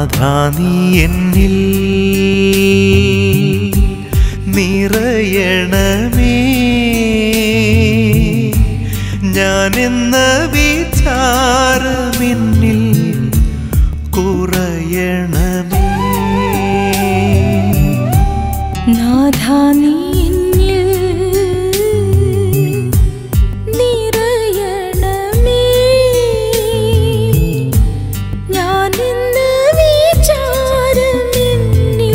നാഥാ നീ എന്നിൽ നിറയണമേ ഞാനെന്ന വിചാരമെന്നിൽ കുറയണമേ നാഥാ നീ എന്നിൽ നിറയണമേ ഞാനിന്ന് വിചാരമെന്നിൽ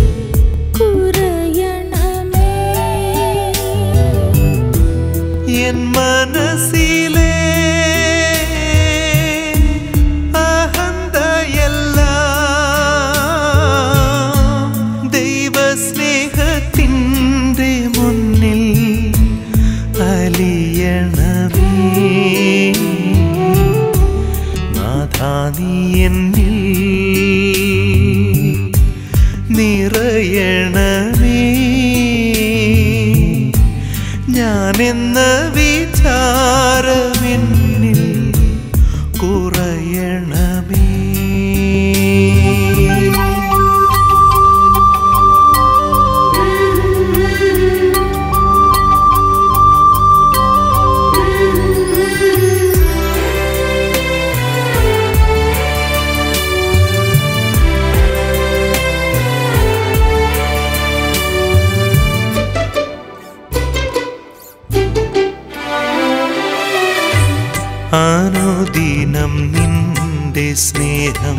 കുറയണമേ എൻ മനസ്സിലെ അഹന്തയെല്ലാം ദൈവസ്നേഹത്തിൻ്റെ മുന്നിൽ അലിയണമേ നാഥാ നീ എന്നിൽ നിറയണമേ ഞാനെന്ന വിചാരമെന്നിൽ കുറയണമേ അനുദിനം നിന്റെ സ്നേഹം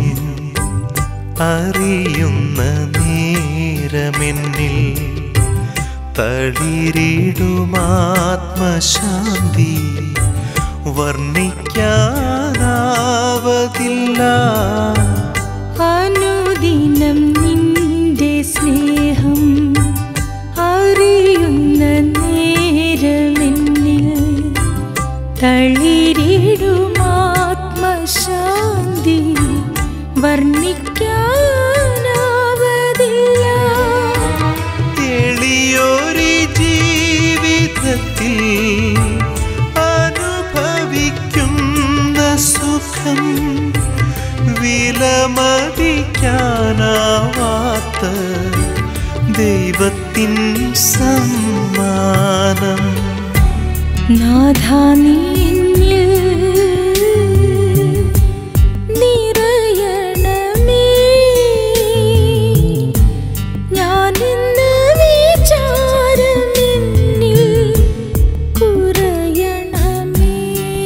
അറിയുന്ന നേരമെന്നിൽ തളിരിടുമാത്മശാന്തി വർണ്ണിക്കാനാവതില്ല അനുദിനം നിന്റെ സ്നേഹം അറിയുന്ന നേരമെന്നിൽ തളിരിടുമാത്മശാന്തി വർണ്ണിക്കാനാവതില്ല എളിയൊരു ജീവിതത്തിൽ അനുഭവിക്കുന്ന സുഖം വിലമതിക്കാനാവാത്ത ദൈവത്തിൻ സമ്മാനം നാഥാ നീ എന്നിൽ നിറയണമേ ഞാനിന്ന് വിചാരമെന്നിൽ കുറയണമേ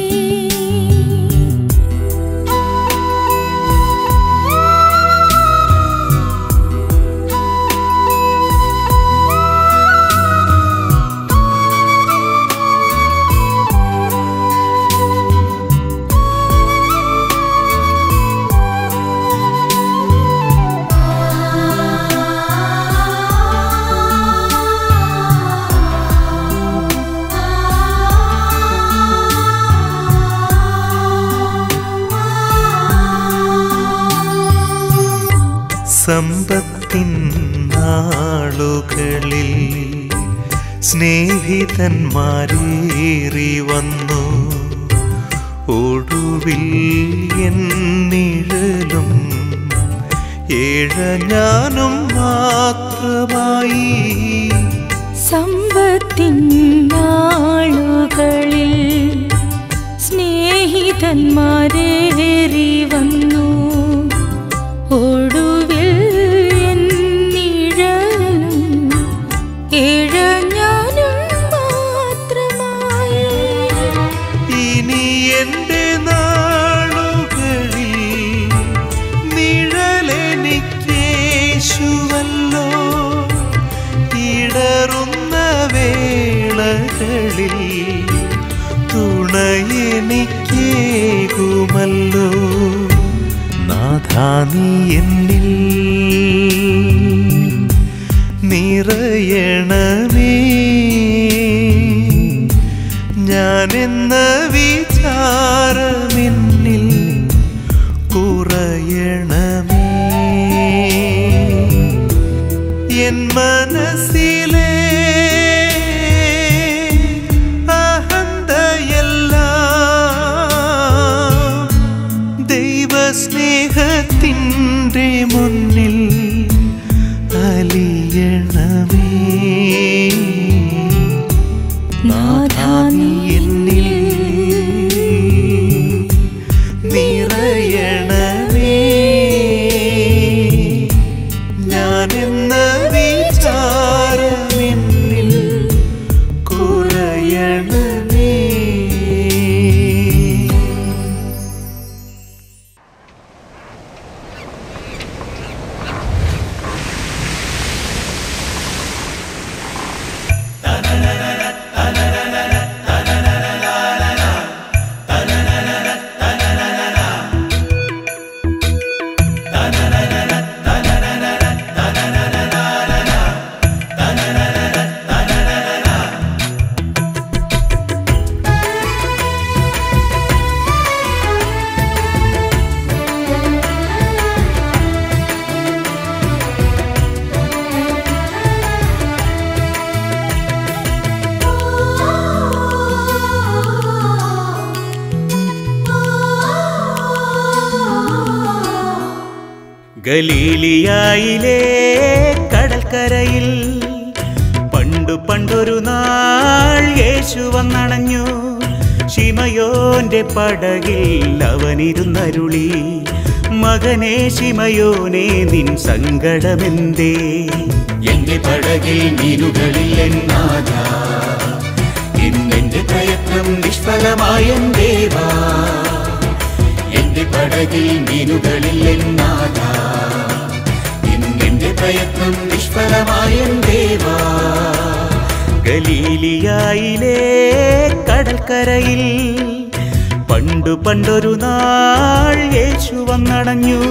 സമ്പത്തിൻ നാളുകളിൽ സ്നേഹിതന്മാരേറി വന്നു ഒടുവിൽ എന്നിഴലും ഏഴഞ്ഞാനും മാത്രമായി സമ്പത്തിൻ നാളുകളിൽ സ്നേഹിതന്മാരേറി വന്നു ഒടുവിൽ എന്നിഴലും ഇഴഞ്ഞാനും മാത്രമായി ഇനി എൻ്റെ നാളുകളിൽ നിഴലെനിക്കേശുവല്ലോ ഇടറുന്ന വേളകളിൽ തുണയെനിക്കേകുമല്ലോ നാഥാ നീ എന്നിൽ നിറയണമേ ഞാനെന്ന വിചാരമെന്നിൽ കുറയണമേ എൻ മനസ്സിലെ അഹന്തയെല്ലാം ദൈവസ്നേഹത്തിൻ്റെ നിന്റെ മുന്നിൽ അലിയണമേ നാഥാ നീ എന്നിൽ നിറയണമേ ഞാനെന്ന വിചാരമെന്നിൽ കുറയണമേ ഗലീലിയായിലെ കടൽക്കരയിൽ പണ്ടു പണ്ടൊരു നാൾ യേശു വന്നണഞ്ഞു ശിമയോന്റെ പടകിൽ അവനിരുന്നരുളി മകനെ ശിമയോനെ നിൻ സങ്കടമെന്തേ എന്റെ പടകിൽ മീനുകളിൽ എന്നാഥ ഇന്നെന്റെ പ്രയത്നം നിഷ്ഫലമായൻ ദേവാ എന്റെ പടകിൽ മീനുകളിൽ എന്നാഥ ഇന്നെന്റെ പ്രയത്നം നിഷ്ഫലമായൻ ദേവാ ഗലീലിയായിലെ കടൽക്കരയിൽ പണ്ടു പണ്ടൊരു നാൾ യേശു വന്നടഞ്ഞു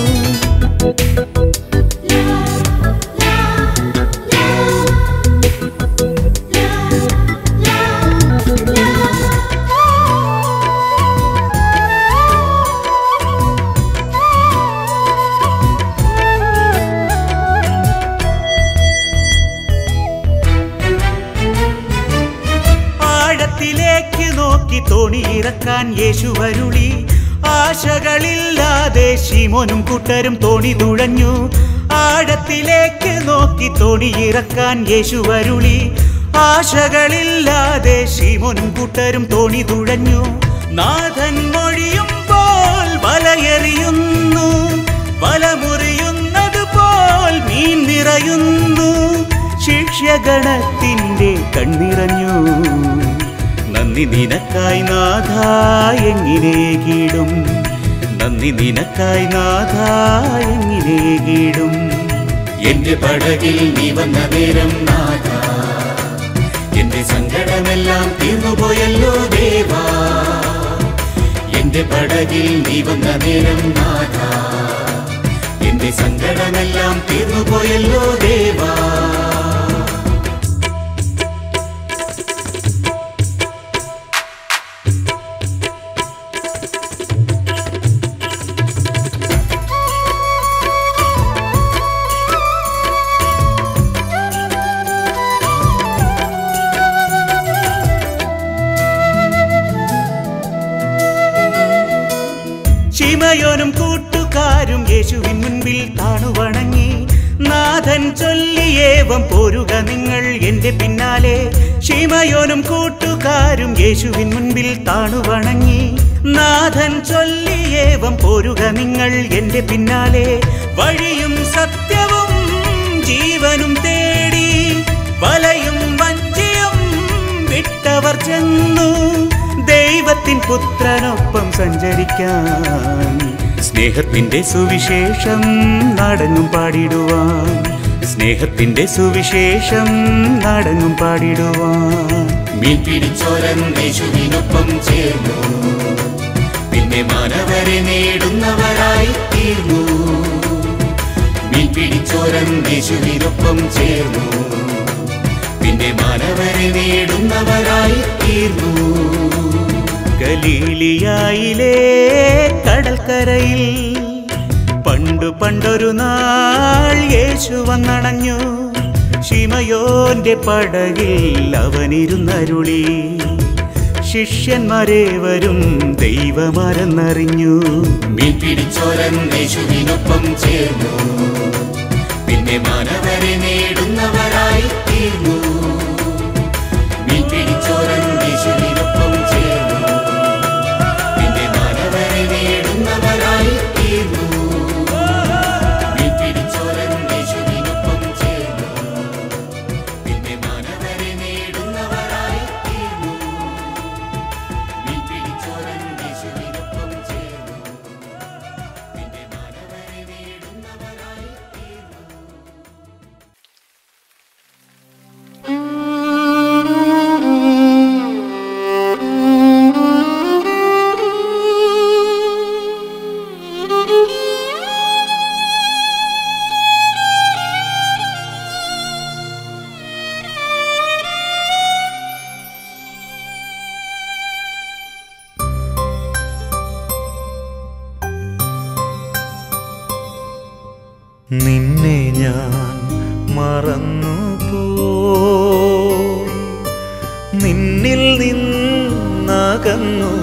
ആഴത്തിലേക്ക് നോക്കി തോണി ഇറക്കാൻ യേശു വരുളി ആശകളില്ലാതെ ശിമോനും കൂട്ടരും തോണി തുഴഞ്ഞു ആഴത്തിലേക്ക് നോക്കി തോണി ഇറക്കാൻ യേശു വരുളി ആശകളില്ലാതെ ശിമോനും കൂട്ടരും തോണി തുഴഞ്ഞു നാഥൻ മൊഴിയുമ്പോൾ വലയെറിയുന്നു വലമുറിയുന്നത് പോൽ മീൻ നിറയുന്നു ശിഷ്യഗണത്തിന്റെ കണ്ണിറഞ്ഞു നന്ദി നിനക്കായി നാഥ എങ്ങിനെ കീടും നന്ദി നിനക്കായി നാഥ എങ്ങിനെ കീടും എന്റെ പടകിൽ നീ വന്ന നേരം നാഥ എന്റെ സങ്കടമെല്ലാം തീർന്നുപോയല്ലോ ദേവാ എന്റെ പടകിൽ നീ വന്ന നേരം നാഥ എന്റെ സങ്കടമെല്ലാം തീർന്നുപോയല്ലോ ദേവാ ശിമയോനും കൂട്ടുകാരും യേശുവിൻ മുൻപിൽ താണു വണങ്ങി നാഥൻ ചൊല്ലിയേവം പോരുക നിങ്ങൾ എന്റെ പിന്നാലെ ശിമയോനും കൂട്ടുകാരും യേശുവിൻ മുൻപിൽ താണു വണങ്ങി നാഥൻ ചൊല്ലിയേവം പോരുക നിങ്ങൾ എന്റെ പിന്നാലെ വഴിയും സത്യവും ജീവനും തേടി വലയും വഞ്ചിയും വിട്ടവർ ചെന്നു ദൈവത്തിൻ പുത്രനൊപ്പം സഞ്ചരിക്കാൻ സ്നേഹത്തിന്റെ സുവിശേഷം നാടങ്ങും പാടിടുവാൻ സ്നേഹത്തിന്റെ സുവിശേഷം നാടങ്ങും പാടിടുവാൻ മീൻ പിടിച്ചോരൻ യേശുവിനൊപ്പം ചേർന്നു പിന്നെ മാനവരെ നേടുന്നവരായി തീർന്നു മീൻ പിടിച്ചോരൻ യേശുവിനൊപ്പം ചേർന്നു പിന്നെ മാനവരെ നേടുന്നവരായി തീർന്നു ഗലീലിയായിലെ കടൽക്കരയിൽ പണ്ടു പണ്ടൊരു നാൾ യേശു വന്നണഞ്ഞു ശിമയോന്റെ പടകിൽ അവനിരുന്നരുളി ശിഷ്യന്മാരേവരും ദൈവമാരെന്നറിഞ്ഞു മീൻ പിടിച്ചോരൻ യേശുവിനൊപ്പം ചേർന്നു പിന്നെ മാനവരെ നേടുന്നവരായി തീർന്നു മീൻ പിടിച്ചോരൻ യേശുവിനൊപ്പം ചേർന്നു പിന്നെ മാനവരെ നേടുന്നവരായി തീർന്നു മീൻ പിടിച്ചോരൻ യേശുവിനൊപ്പം ചേർന്നു പിന്നെ മാനവരെ നേടുന്നവരായി തീർന്നു മീൻ പിടിച്ചോരൻ യേശുവിനൊപ്പം ചേർന്നു പിന്നെ മാനവരെ നേടുന്നവരായി തീർന്നു നിന്നെ ഞാൻ മറന്നു പോ നിന്നിൽ നിന്നകന്നു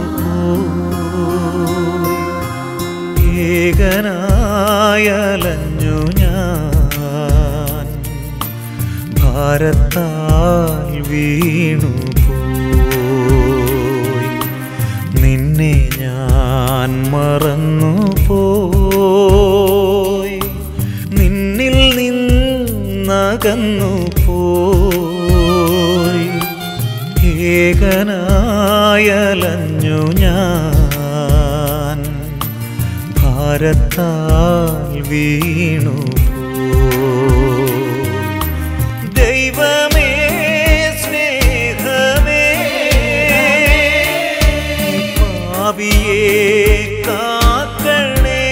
പോയി. ഏകനായലഞ്ഞു ഞാൻ ഭാരത്താൽ വീണു പോയി നിന്നെ ഞാൻ മറന്നു പോയി നിന്നിൽ നിന്നകന്നു പോയി ഏകനായലഞ്ഞു ഞാൻ ഭാരത്താൽ വീണു പോയി ദൈവമേ സ്നേഹമേ പാപിയെ കാക്കണേ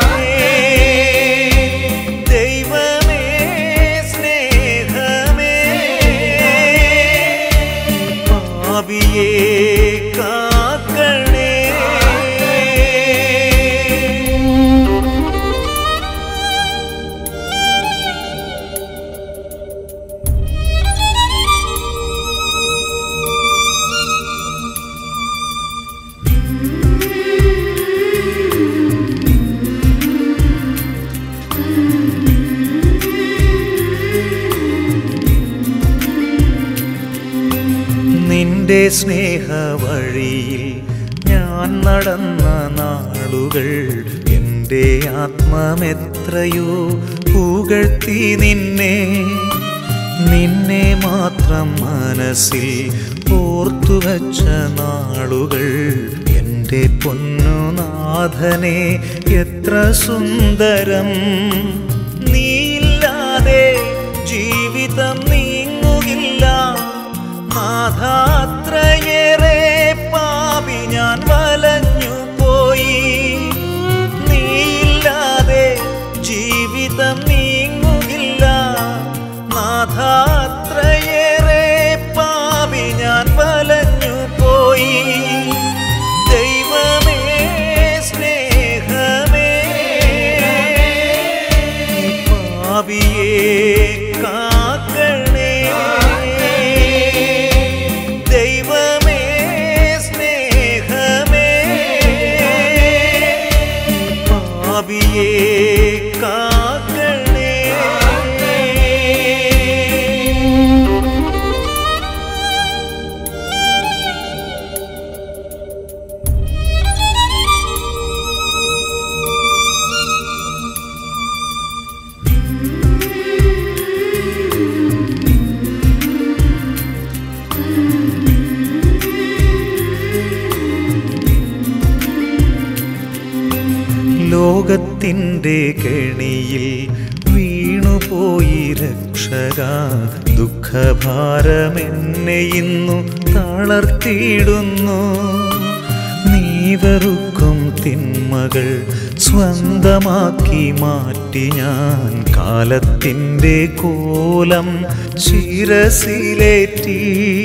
ദൈവമേ സ്നേഹമേ പാപിയെ കാക്കണേ നിന്റെ സ്നേഹവഴിയിൽ ഞാൻ നടന്ന നാളുകൾ എൻ്റെ ആത്മമെത്രയോ പുകഴ്ത്തി നിന്നെ നിന്നെ മാത്രം മനസ്സിൽ ഓർത്തുവച്ച നാളുകൾ എൻ്റെ പൊന്നുനാഥനെ എത്ര സുന്ദരം നീയില്ലാതെ ജീവിതം നീങ്ങുകില്ല നാഥാത്രയേറെ പാപി ഞാൻ വലഞ്ഞു പോയി നീയില്ലാതെ ജീവിതം നീങ്ങുകില്ല നാഥാത്രയേറെ പാപി ഞാൻ വലഞ്ഞു പോയി ദൈവമേ സ്നേഹമേ പാപിയെ കാക്കണേ ദൈവമേ സ്നേഹമേ പാപിയെ കാക്കണേ ലോകത്തിൻ്റെ കെണിയിൽ വീണുപോയി രക്ഷക ദുഃഖഭാരമെന്നെ ഇന്നു തളർത്തിയിടുന്നു നീ വെറുക്കും തിന്മകൾ സ്വന്തമാക്കി മാറ്റി ഞാൻ കാലത്തിൻ്റെ കോലം ശിരസിലേറ്റി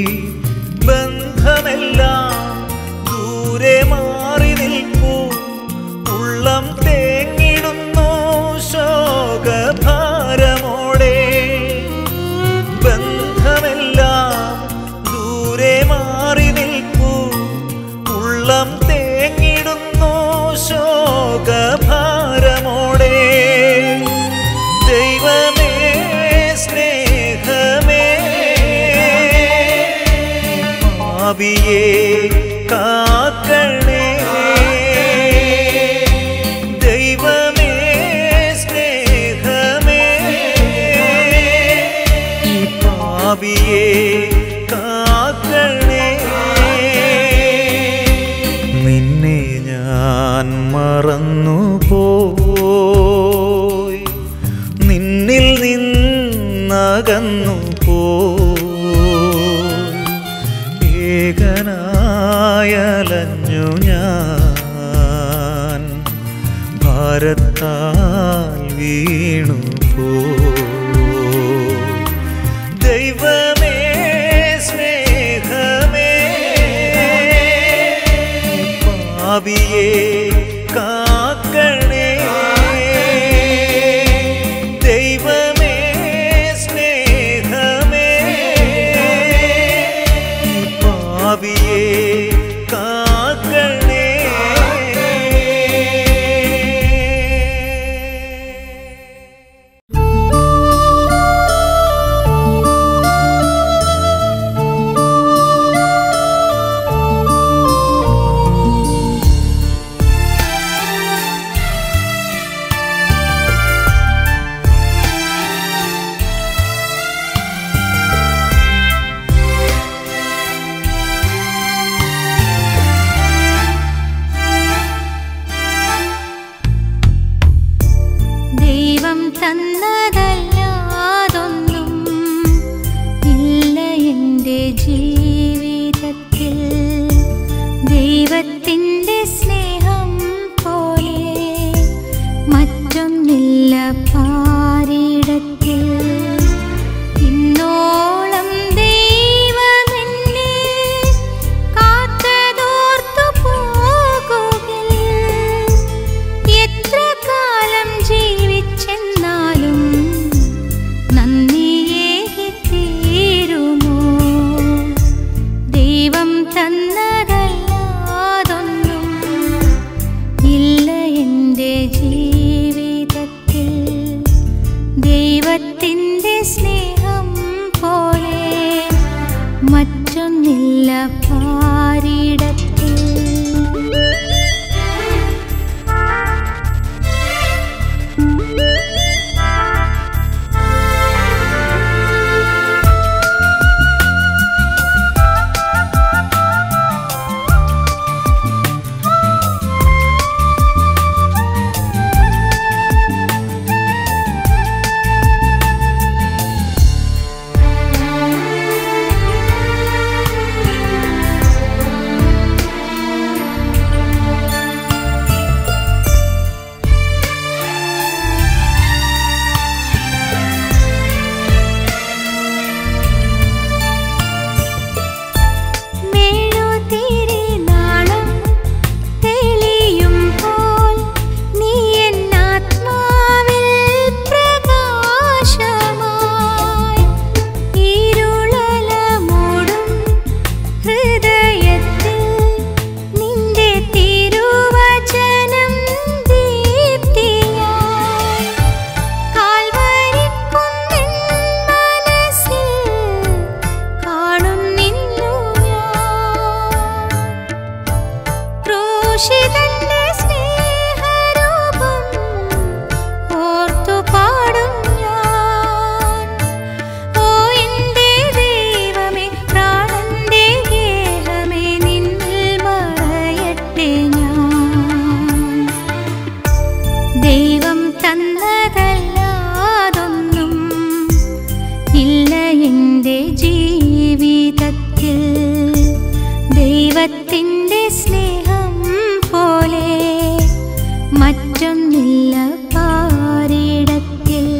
ബന്ധമെല്ലാം ദൂരെ മാറി നിൽപ്പൂ ഉള്ളം തേങ്ങിടുന്നു ശോകഭാരമോടെ ബന്ധമെല്ലാം ദൂരെ മാറി നിൽപ്പൂ പാപിയെ കാക്കണേ ദൈവമേ സ്നേഹമേ ഈ പാപിയെ കാക്കണേ നിന്നെ ഞാൻ മറന്നു പോയി നിന്നിൽ നിന്നകന്നു പോയി ഏകനായലഞ്ഞു ഞാൻ ഭാരത്താൽ വീണു പോയി ദൈവമേ സ്നേഹമേ പാപിയെ കാക്കണേ ദൈവമേ സ്നേഹമേ പാപിയെ കാക്കണേ ദൈവം തന്നതല്ലാതൊന്നും ഇല്ല എൻ്റെ ജീവിതത്തിൽ ദൈവത്തിൻ്റെ സ്നേഹം പോലെ മറ്റൊന്നില്ല പാരിടത്തിൽ ഇന്നോളം ദൈവമെന്നെ കാത്തതോർത്തു പോകുകിൽ എത്ര കാലം ജീവിച്ചെന്നാലും നന്ദിയേകി തീരുമോ ദൈവം തന്നതല്ലാതൊന്നും ഇല്ല എൻ്റെ ജീവിതത്തിൽ ദൈവത്തിൻ്റെ സ്നേഹം പോലെ മറ്റൊന്നില്ല പാരിടത്തിൽ മെഴുതിരി നാളം തെളിയുമ്പോൾ നീ എന്നാത്മാവിൽ പ്രകാശമായി ഇരുളല മൂടും ഹൃദയത്തിൽ നിന്റെ തിരുവചനം ദീപ്തിയായി കാൽവരിക്കുന്നിൻ മനസ്സിൽ കാണും നിന്നു ഞാൻ ക്രൂശിതന്റെ സ്നേഹരൂപം ഓർത്തു പാടും ഞാൻ ഓ എന്റെ ദൈവമേ പ്രാണന്റെ ഗേഹമേ നിന്നിൽ മറയട്ടെ ഞാൻ ദൈവം തന്നതല്ലാതൊന്നും ഇല്ല എൻ്റെ ജീവിതത്തിൽ ദൈവത്തിൻ്റെ സ്നേഹം പോലെ മറ്റൊന്നില്ല പാരിടത്തിൽ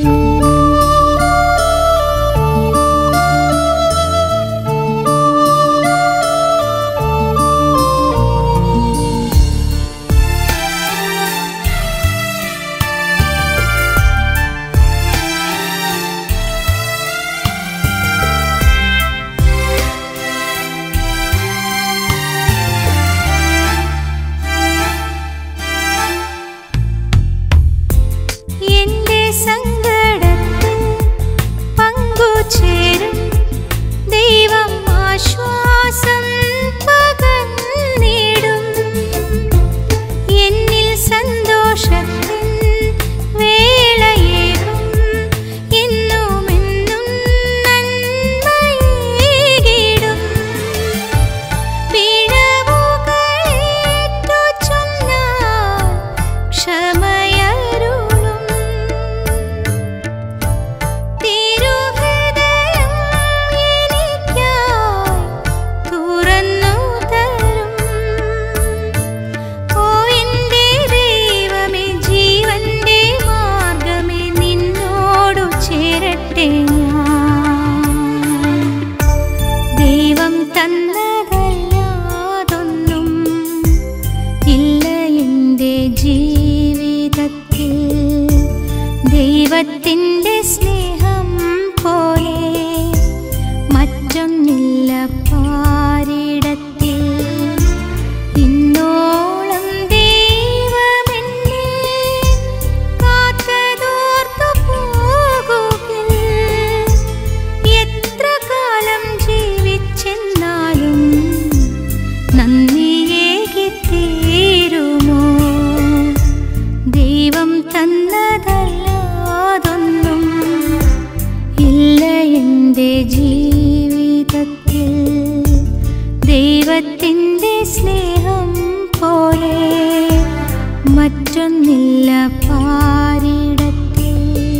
എന്റെ സങ്കടത്തിൽ പങ്കുചേരും ദൈവം ആശ്വാസം ദൈവത്തിൻ്റെ സ്നേഹം പോലെ മറ്റൊന്നില്ല പാരിടത്തിൽ ഇന്നോളം ദൈവമെന്നെ കാത്തതോർത്തു പോകുകിൽ എത്ര കാലം ജീവിച്ചെന്നാലും നന്ദിയേകി തീരുമോ ദൈവം തന്നതല്ലാതൊന്നും ഇല്ല എൻ്റെ ജീവിതത്തിൽ ദൈവത്തിൻ്റെ സ്നേഹം പോലെ മറ്റൊന്നില്ല പാരിടത്തിൽ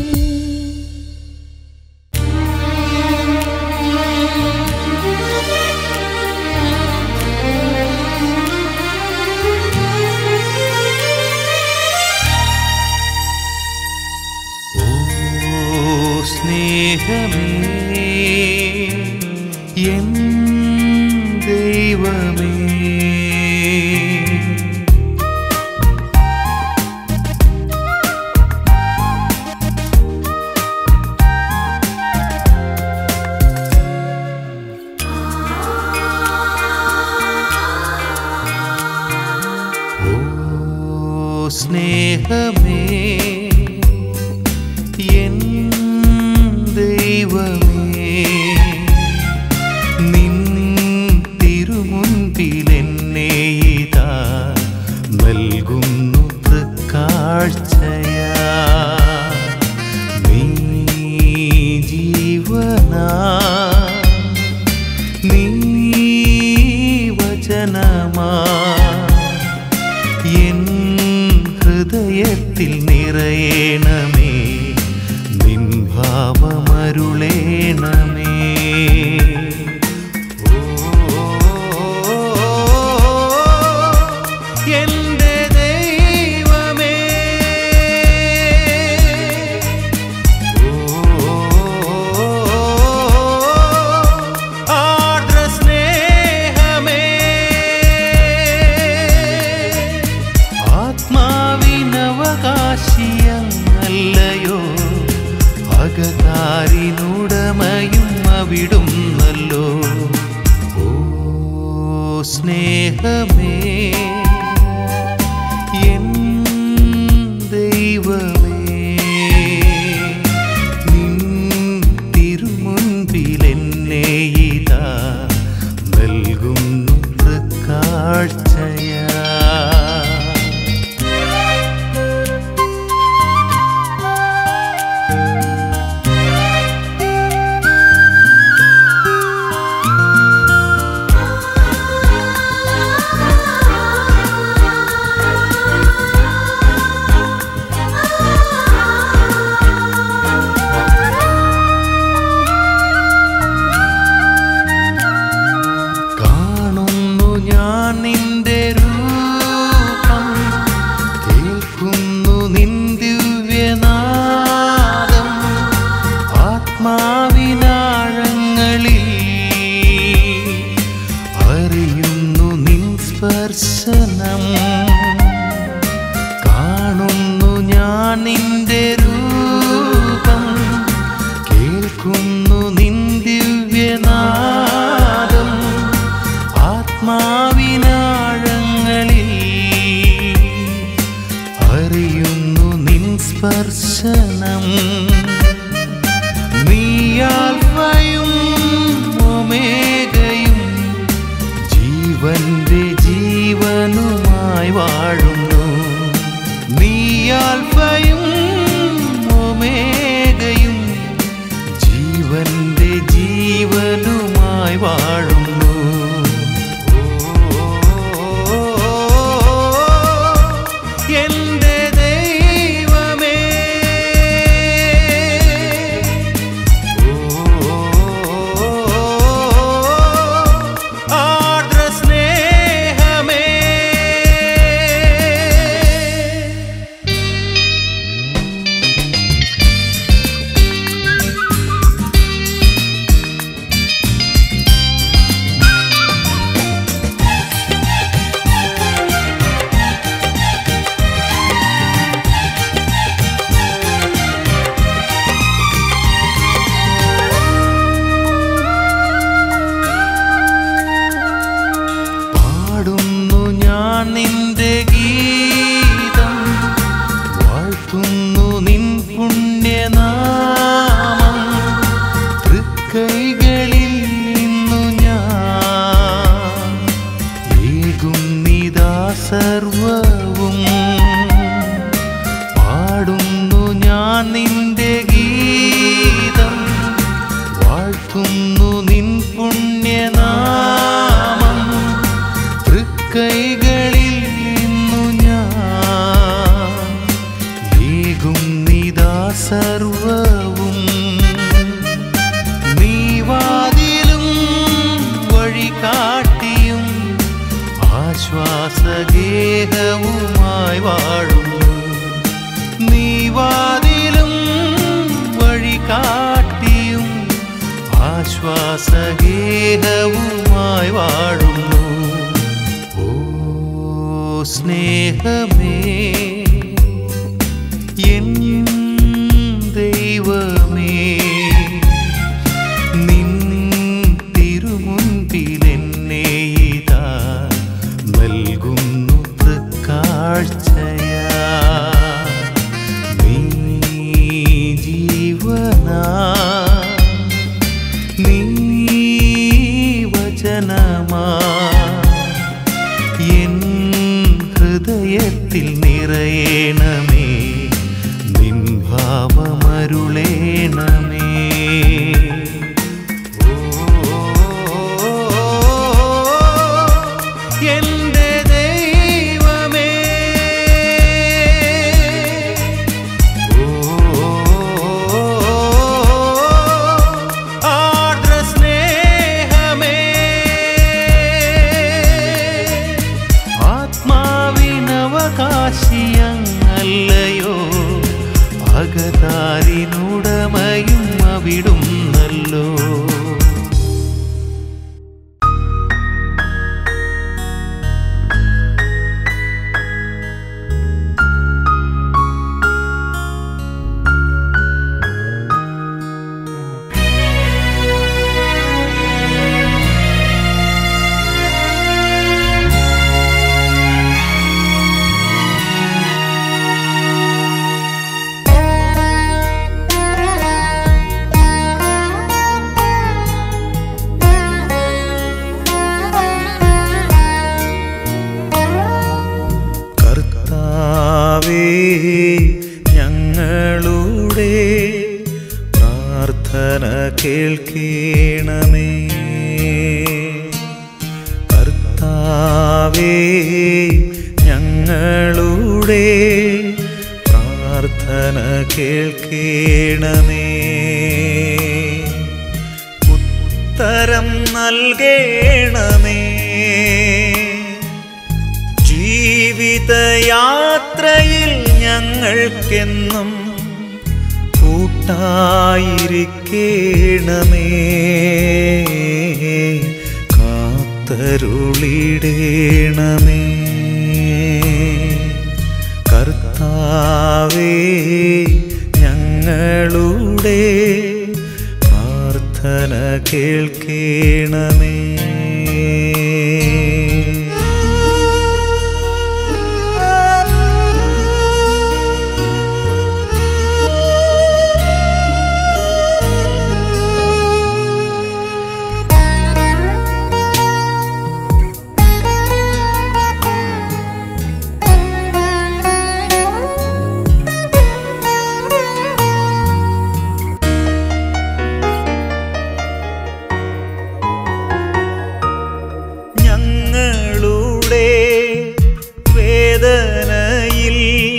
ഓ സ്നേഹമേ എൻ ദൈവമേ ഓ സ്നേഹമേ എൻ ദൈവമേ നിൻ തിരുമുൻപിലെന്നെ ഇതാ നൽകുന്നു തൃക്കാഴ്ചയാ നീ ജീവനാ നീ വചനമാ എൻ ഹൃദയത്തിൽ നിറയണമേ നിൻ ഭാവമരുളേണമേ ഓ, എൻ്റെ ദൈവമേ ആർദ്ര സ്നേഹമേ ആത്മാവിനവകാശിയല്ലയോ അകതാരിനുടമയും അവിടുന്നല്ലോ ഓ സ്നേഹമേ എൻ ദൈവമേ നിൻ തിരുമുൻപിലെന്നെ ഇതാ നൽകുന്നു തൃക്കാഴ്ചയാ കാണുന്നു ഞാൻ നിന്റെ രൂപം കേൾക്കുന്നു നിൻ ദിവ്യനാദം ആത്മാവിനാഴങ്ങളിൽ അറിയുന്നു നിൻ സ്പർശനം കാണുന്നു ഞാൻ നിന്റെ രൂപം കേൾക്കുന്നു നിൻ ദിവ്യനാദം ആത്മാവിനാഴങ്ങളിൽ അറിയുന്നു നിൻ സ്പർശനം നീയാൽഫയും ഒമേഗയും ജീവന്റെ ജീവനുമായി വാഴുന്നു നീയാൽഫയും ഒമേഗയും ജീവന്റെ ജീവനുമായി വാഴുന്നു എന്റെ ദൈവമേ ആർദ്ര സ്നേഹമേ സർവവും നീ വാതിലും വഴികാട്ടിയും ആശ്വാസഗേഹവുമായി വാഴുന്നു നീ വാതിലും വഴികാട്ടിയും ആശ്വാസഗേഹവുമായി വാഴുന്നു ഓ സ്നേഹമേ എൻ ദൈവമേ നിൻ തിരുമുൻപിൽ എന്നെ ഇതാ നൽകുന്നു കാഴ്ചയാ നീ ജീവനാ നീ വചനമാ എൻ ഹൃദയത്തിൽ നിറയണമേ നിൻ ഭാവമരുളേണമേ ഓ, എന്റെ ദൈവമേ ആർദ്ര സ്നേഹമേ ആത്മാവിനവകാശിയങ്ങല്ലയോ അകതാരിനുടമയും അവിടുന്നല്ലോ കർത്താവേ ഞങ്ങളുടെ പ്രാർത്ഥന കേൾക്കണമേ കർത്താവേ ഞങ്ങളുടെ പ്രാർത്ഥന കേൾക്കണമേ ഉത്തരം നൽകണമേ ജീവിതയാത്രയിൽ ഞങ്ങൾക്കെന്നും കൂട്ടായിരിക്കണമേ കാത്തരുളിടേണമേ കർത്താവേ ഞങ്ങളുടെ പ്രാർത്ഥന കേൾക്കണമേ ഞങ്ങളുടെ വേദനയിൽ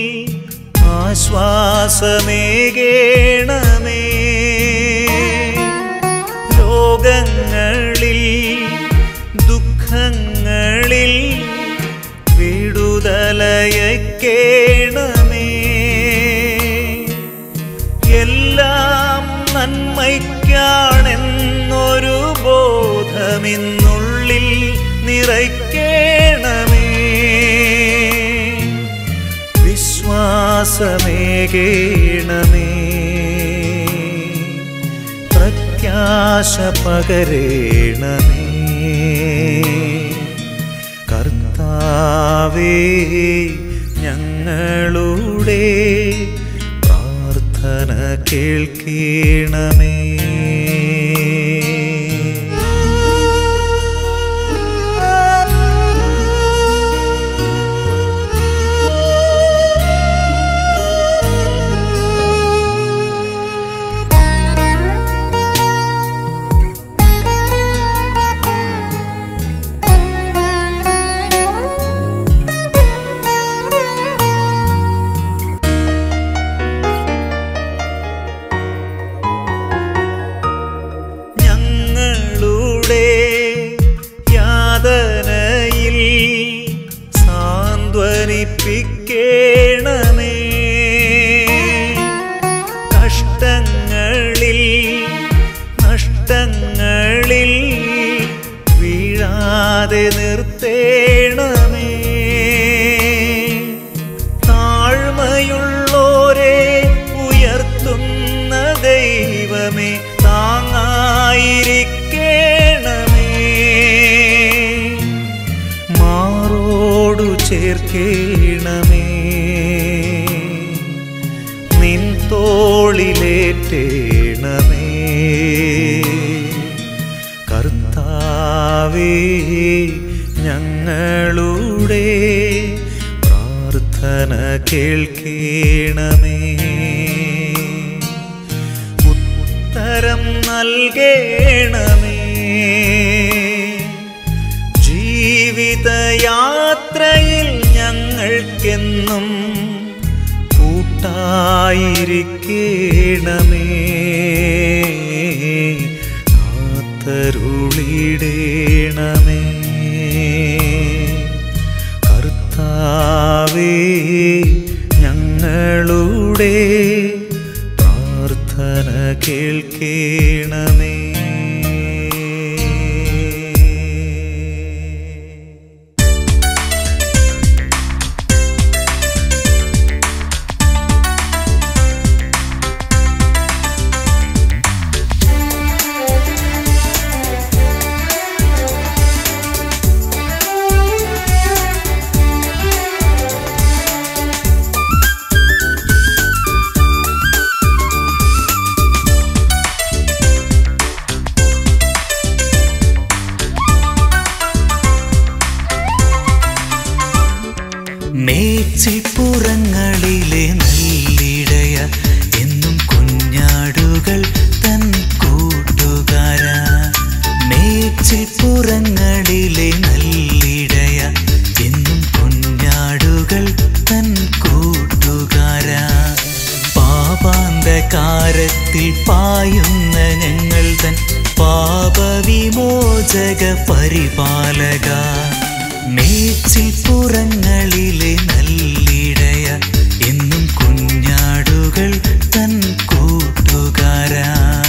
ആശ്വാസമേകേണമേ രോഗങ്ങളിൽ ദുഃഖങ്ങളിൽ വിടുതലയക്കേണമേ എല്ലാം നന്മയ്ക്കാണെന്നൊരു ബോധമിന്നുള്ളിൽ നിറയ്ക്കണമേ വിശ്വാസമേകേണമേ പ്രത്യാശ പകരേണമേ കർത്താവേ ഞങ്ങളുടെ പ്രാർത്ഥന കേൾക്കണമേ തളരാതെ നിർത്തേണമേ താഴ്മയുള്ളോരെ ഉയർത്തുന്ന ദൈവമേ താങ്ങായിരിക്കണമേ മാറോടു ചേർക്കേണമേ നിൻ തോളിലേറ്റേണമേ കർത്താവേ ഞങ്ങളുടെ പ്രാർത്ഥന കേൾക്കേണമേ ഉത്തരം നൽകേണമേ ജീവിതയാത്രയിൽ ഞങ്ങൾക്കെന്നും കൂട്ടായിരിക്കണമേ കാത്തരുളിടേണമേ കർത്താവേ ഞങ്ങളുടെ പ്രാർത്ഥന കേൾക്കേണമേ മേച്ചിപ്പുറങ്ങളിലെ നല്ലിടയ എന്നും കുഞ്ഞാടുകൾ തൻ കൂട്ടുകാര മേച്ചിപ്പുറങ്ങളിലെ നല്ലിടയ എന്നും കുഞ്ഞാടുകൾ തൻ കൂട്ടുകാര പാപാന്തകാരത്തിൽ പായുന്ന ഞങ്ങൾ തൻ പാപവിമോചക പരിപാലക മേച്ചിൽ പുറങ്ങളിലെ നല്ലിടയ എന്നും കുഞ്ഞാടുകൾ തൻ കൂട്ടുകാരാ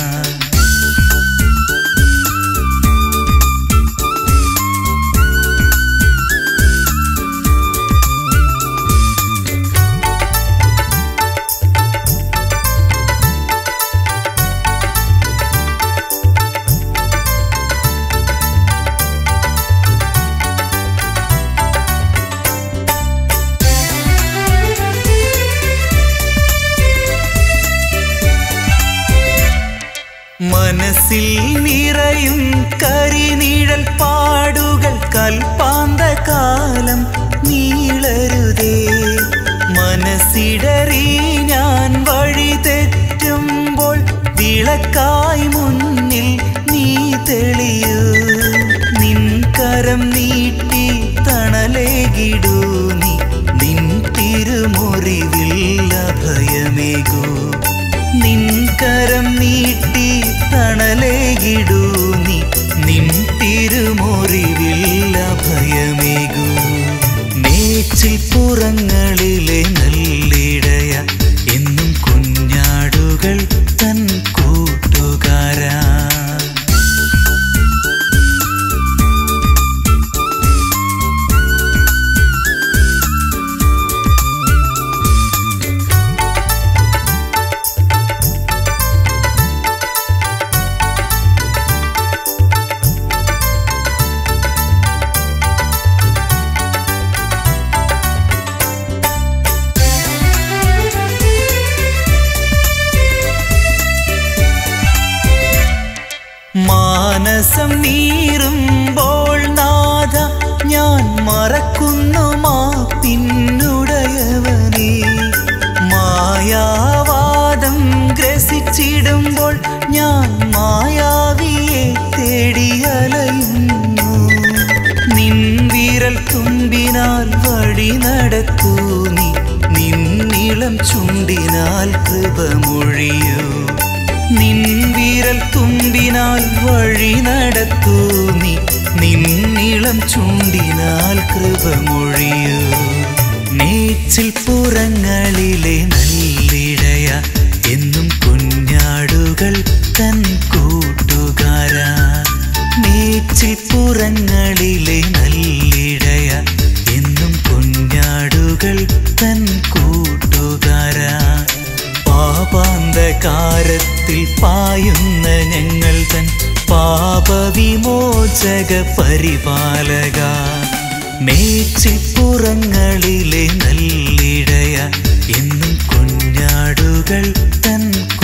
മനസ്സിൽ നിറയും കരിനിഴൽ പാടുകൾ കൽപ്പാന്ത കാലം നീളരുതേ മനസ്സിടറി ഞാൻ വഴി തെറ്റുമ്പോൾ വിളക്കായി മുന്നിൽ നീ തെളിയൂ നിൻ കരം നീട്ടി തണലേകിടൂ നീ നിൻ തിരുമുറിവിൽ അഭയമേകൂ നിൻ കരം നീട്ടി തണലേകിടൂ നീ നിൻ തിരുമുറിവിൽ അഭയമേകൂ മേച്ചിൽ പുറങ്ങളിലെ നല്ലിടയ എന്നും കുഞ്ഞാടുകൾ തൻ കൂട്ടുകാരാ മാനസം നീറുമ്പോൾ നാഥ ഞാൻ മറക്കുന്നു മാ പിന്നുടയവനേ മായാവാദം ഗ്രസിച്ചിടുമ്പോൾ ഞാൻ മായാവിയെ തേടിയലയുന്നു നിൻ വിരൽ തുമ്പിനാൽ വഴി നടത്തൂ നീ നിന്നിളം ചുണ്ടിനാൽ കൃപമൊഴിയൂ നിൻ വിരൽ തുമ്പിനാൽ വഴി നടത്തൂ നീ നിന്നിളം ചുണ്ടിനാൽ കൃപമൊഴിയൂ മേച്ചിൽ പുറങ്ങളിലെ നല്ലിടയ എന്നും കുഞ്ഞാടുകൾ തൻ കൂട്ടുകാരാ മേച്ചിൽ പുറങ്ങളിലെ ഭാരത്തിൽ പായുന്ന ഞങ്ങൾ തൻ പാപവിമോചക പരിപാലക മേച്ചിപ്പുറങ്ങളിലെ നല്ലിടയ എന്നും കുഞ്ഞാടുകൾ തൻ